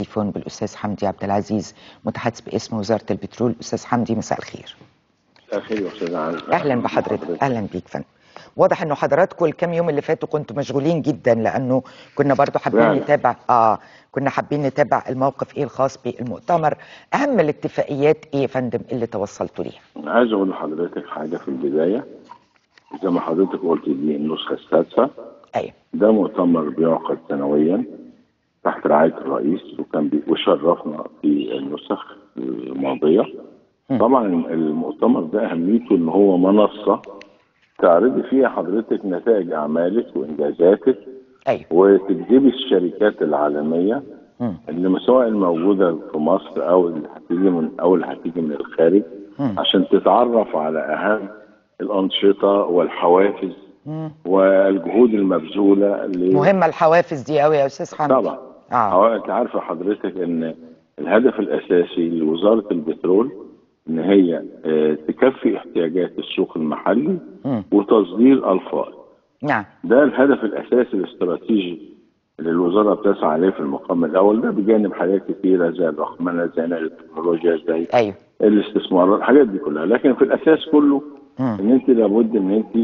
تليفون بالاستاذ حمدي عبد العزيز متحدث باسم وزاره البترول استاذ حمدي مساء الخير مساء الخير يا استاذ علي اهلا بحضرتك اهلا بيك فندم واضح انه حضراتكم الكام يوم اللي فاتوا كنتوا مشغولين جدا لانه كنا برضو حابين فعلا. نتابع اه كنا حابين نتابع الموقف ايه الخاص بالمؤتمر اهم الاتفاقيات ايه يا فندم اللي توصلتوا ليها عايز اقول لحضرتك حاجه في البدايه زي ما حضرتك قلت دي النسخه السادسه ايوه ده مؤتمر بيعقد سنويا تحت رعايه الرئيس وكان بي- وشرفنا في النسخ الماضيه مم. طبعا المؤتمر ده اهميته ان هو منصه تعرضي فيها حضرتك نتائج اعمالك وانجازاتك ايوه وتجذبي الشركات العالميه مم. اللي سواء الموجوده في مصر او اللي هتيجي من او اللي هتيجي من الخارج مم. عشان تتعرف على اهم الانشطه والحوافز مم. والجهود المبذوله اللي مهمه الحوافز دي قوي يا استاذ حمدي طبعا اه هو انت عارفه حضرتك ان الهدف الاساسي لوزاره البترول ان هي آه، تكفي احتياجات السوق المحلي مم. وتصدير الفائض نعم ده الهدف الاساسي الاستراتيجي اللي الوزاره بتسعى عليه في المقام الاول ده بجانب حاجات كثيره زي الرقمنه زي نقل التكنولوجيا زي ايوه الاستثمارات الحاجات دي كلها لكن في الاساس كله مم. ان انت لابد ان انت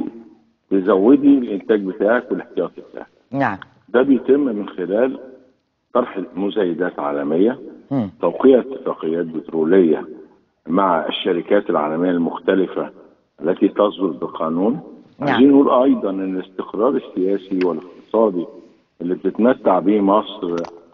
تزودي الانتاج بتاعك والاحتياطي بتاعك نعم ده بيتم من خلال طرح مزايدات عالميه مم. توقيع اتفاقيات بتروليه مع الشركات العالميه المختلفه التي تصدر بقانون نعم. عايزين نقول ايضا ان الاستقرار السياسي والاقتصادي اللي بتتمتع به مصر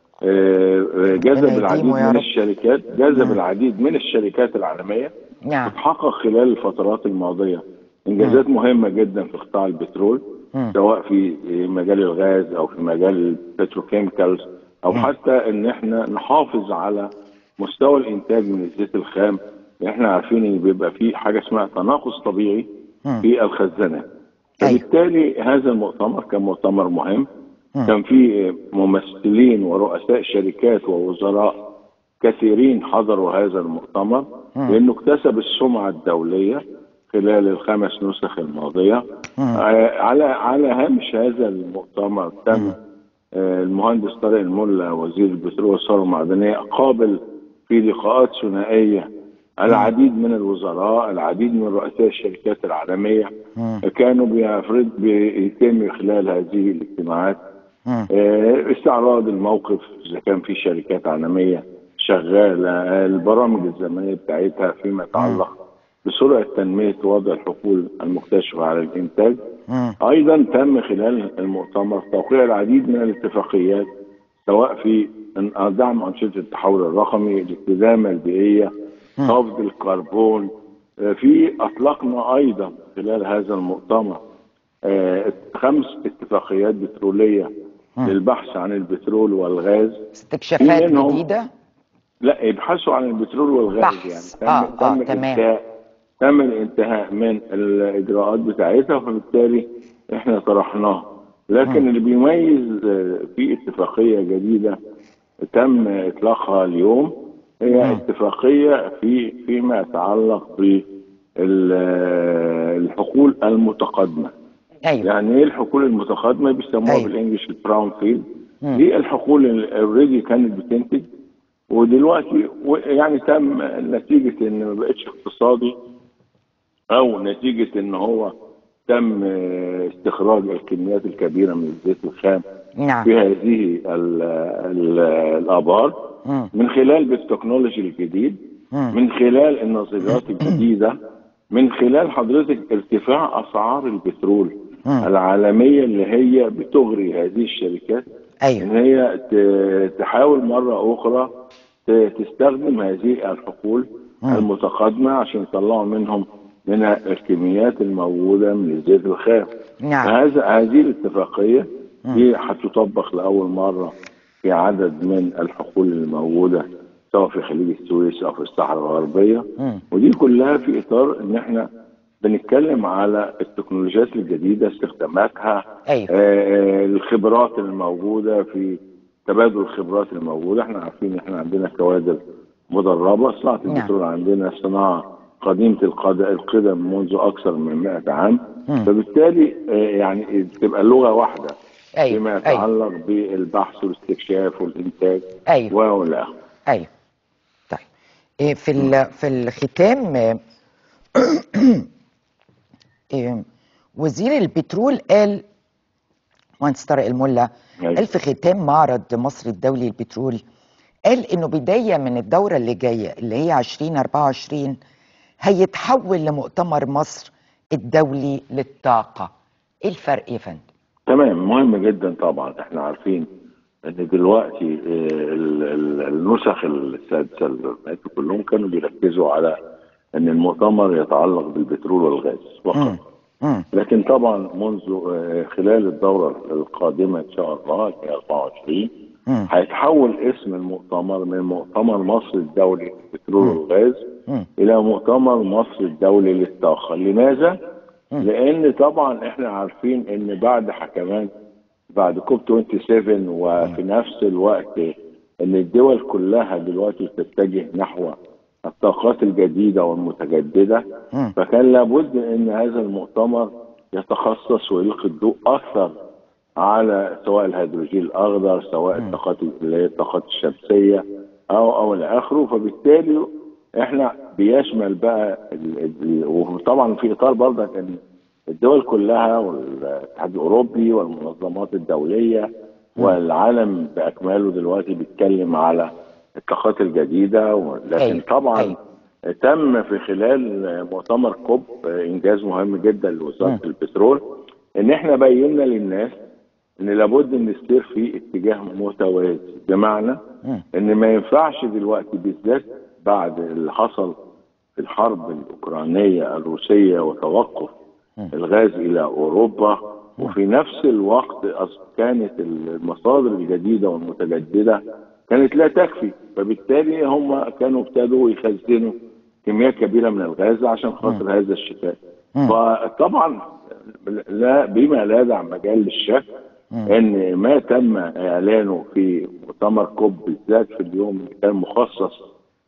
آه، آه، جذب ربنا العديد يديمه يا من رب. الشركات جذب العديد من الشركات العالميه نعم وتحقق خلال الفترات الماضيه انجازات مهمه جدا في قطاع البترول مم. سواء في مجال الغاز او في مجال البتروكيميكالز او حتى ان احنا نحافظ على مستوى الانتاج من الزيت الخام احنا عارفين ان بيبقى في حاجه اسمها تناقص طبيعي مم. في الخزانات أيوة. فبالتالي هذا المؤتمر كان مؤتمر مهم مم. كان في ممثلين ورؤساء شركات ووزراء كثيرين حضروا هذا المؤتمر مم. لانه اكتسب السمعه الدوليه خلال الخمس نسخ الماضيه مم. آه، على على هامش هذا المؤتمر تم آه، المهندس طارق الملا وزير البترول والثروه المعدنيه قابل في لقاءات ثنائيه العديد من الوزراء العديد من رؤساء الشركات العالميه مم. كانوا بيفرض بيتم خلال هذه الاجتماعات مم. آه، استعراض الموقف اذا كان في شركات عالميه شغاله آه، البرامج الزمنيه بتاعتها فيما يتعلق بسرعه تنميه وضع الحقول المكتشفه على الانتاج مم. ايضا تم خلال المؤتمر توقيع العديد من الاتفاقيات سواء في إن- دعم انشطه التحول الرقمي الاستدامه البيئيه خفض الكربون آه، في اطلقنا ايضا خلال هذا المؤتمر آه، خمس اتفاقيات بتروليه للبحث عن البترول والغاز استكشافات في منهم- جديده لا يبحثوا عن البترول والغاز بحث. يعني آه، آه، تم تمام. الانتهاء تم الانتهاء من الاجراءات بتاعتها فبالتالي احنا طرحناها لكن اللي بيميز آه، في اتفاقيه جديده تم اطلاقها اليوم هي اتفاقيه في فيما يتعلق بالحقول المتقدمه ايوه يعني ايه الحقول المتقدمه بيسموها أيوة. بالانجلش البراون فيلد مم. دي الحقول اللي اوريدي كانت بتنتج ودلوقتي و- يعني تم نتيجه ان ما بقتش اقتصادي او نتيجه ان هو تم آه، استخراج الكميات الكبيره من الزيت الخام نعم في هذه ال ال الابار مم. من خلال بالتكنولوجي الجديد مم. من خلال النظريات الجديده من خلال حضرتك ارتفاع اسعار البترول مم. العالميه اللي هي بتغري هذه الشركات ان ايوه هي ت- تحاول مره اخرى ت- تستخدم هذه الحقول مم. المتقدمه عشان يطلعوا منهم من الكميات الموجوده من الزيت الخام نعم هذا هذه الاتفاقيه دي هتطبق لاول مره في عدد من الحقول الموجوده سواء في خليج السويس او في الصحراء الغربيه مم. ودي كلها في اطار ان احنا بنتكلم على التكنولوجيات الجديده استخداماتها أيوة. آه، الخبرات الموجوده في تبادل الخبرات الموجوده احنا عارفين ان احنا عندنا كوادر مدربه صناعه نعم. البترول عندنا صناعه قديمه القد- القدم منذ اكثر من 100 عام مم. فبالتالي آه، يعني تبقى لغه واحده أيوة، فيما أيوة. يتعلق بالبحث والاستكشاف والانتاج ايوه والى اخره ايوه طيب إيه في ال- في الختام آه، إيه وزير البترول قال مهندس طارق الملا أيوة. قال في ختام معرض مصر الدولي للبترول قال انه بدايه من الدوره اللي جايه اللي هي 2024 هيتحول لمؤتمر مصر الدولي للطاقه ايه الفرق يا فندم؟ تمام مهم جدا طبعا احنا عارفين ان دلوقتي آه، ال- ال- النسخ السادسه اللي فاتوا كلهم كانوا بيركزوا على ان المؤتمر يتعلق بالبترول والغاز فقط مم. لكن طبعا منذ آه، خلال الدوره القادمه ان شاء الله اللي هي 24 مم. هيتحول اسم المؤتمر من مؤتمر مصر الدولي للبترول والغاز مم. الى مؤتمر مصر الدولي للطاقه لماذا لان طبعا احنا عارفين ان بعد كمان بعد كوب 27 وفي نفس الوقت ان الدول كلها دلوقتي تتجه نحو الطاقات الجديده والمتجدده مم. فكان لابد ان هذا المؤتمر يتخصص ويلقي الضوء اكثر على سواء الهيدروجين الاخضر سواء الطاقات اللي هي الطاقات الشمسيه او او الى اخره فبالتالي احنا بيشمل بقى ال- ال- وطبعا في اطار برضك ان الدول كلها والاتحاد الاوروبي والمنظمات الدوليه والعالم باكمله دلوقتي بيتكلم على الطاقات الجديده و- لكن أيوة، طبعا أيوة. تم في خلال مؤتمر كوب انجاز مهم جدا لوزاره مم. البترول ان احنا بينا للناس ان لابد ان نسير في اتجاه متوازي بمعنى مم. ان ما ينفعش دلوقتي بالذات بعد اللي حصل في الحرب الاوكرانيه الروسيه وتوقف الغاز الى اوروبا وفي نفس الوقت أص- كانت المصادر الجديده والمتجدده كانت لا تكفي فبالتالي هم كانوا ابتدوا يخزنوا كميات كبيره من الغاز عشان خاطر هذا الشتاء فطبعا لا بما لا يدع مجال للشك ان ما تم اعلانه في مؤتمر كوب بالذات في اليوم اللي كان مخصص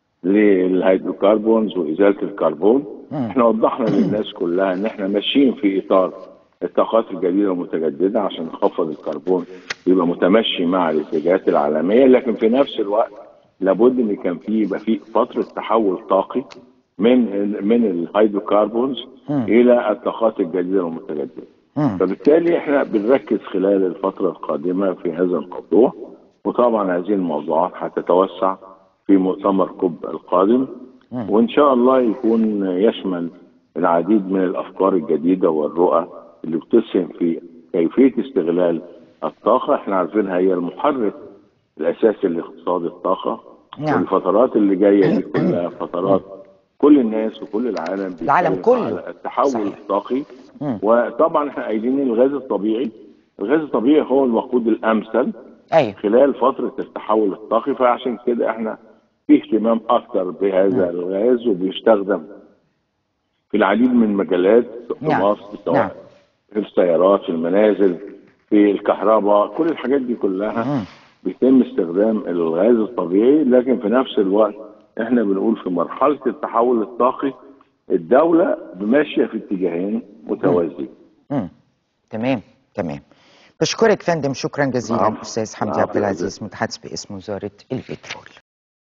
للهيدروكربونز وازاله الكربون احنا وضحنا للناس كلها ان احنا ماشيين في اطار الطاقات الجديده والمتجدده عشان نخفض الكربون يبقى متمشي مع الاتجاهات العالميه لكن في نفس الوقت لابد ان كان في يبقى في فتره تحول طاقي من من الهيدروكربونز الى الطاقات الجديده والمتجدده مم. فبالتالي احنا بنركز خلال الفتره القادمه في هذا الموضوع وطبعا هذه الموضوعات هتتوسع في مؤتمر كوب القادم وان شاء الله يكون يشمل العديد من الافكار الجديده والرؤى اللي بتسهم في كيفيه استغلال الطاقه احنا عارفينها هي المحرك الاساسي لاقتصاد الطاقه نعم. والفترات اللي جايه دي كلها فترات كل الناس وكل العالم العالم بيتكلم كله. على التحول صحيح. الطاقي مم. وطبعا احنا قايلين الغاز الطبيعي الغاز الطبيعي هو الوقود الامثل ايوه خلال فتره التحول الطاقي فعشان كده احنا في اهتمام اكتر بهذا الغاز وبيستخدم في العديد من المجالات في نعم. مصر نعم. سواء في السيارات في المنازل في الكهرباء كل الحاجات دي كلها مم. بيتم استخدام الغاز الطبيعي لكن في نفس الوقت احنا بنقول في مرحله التحول الطاقي الدوله ماشيه في اتجاهين متوازيين مم. تمام تمام بشكرك فندم شكرا جزيلا نعم. استاذ حمدي نعم. عبد العزيز متحدث باسم وزاره البترول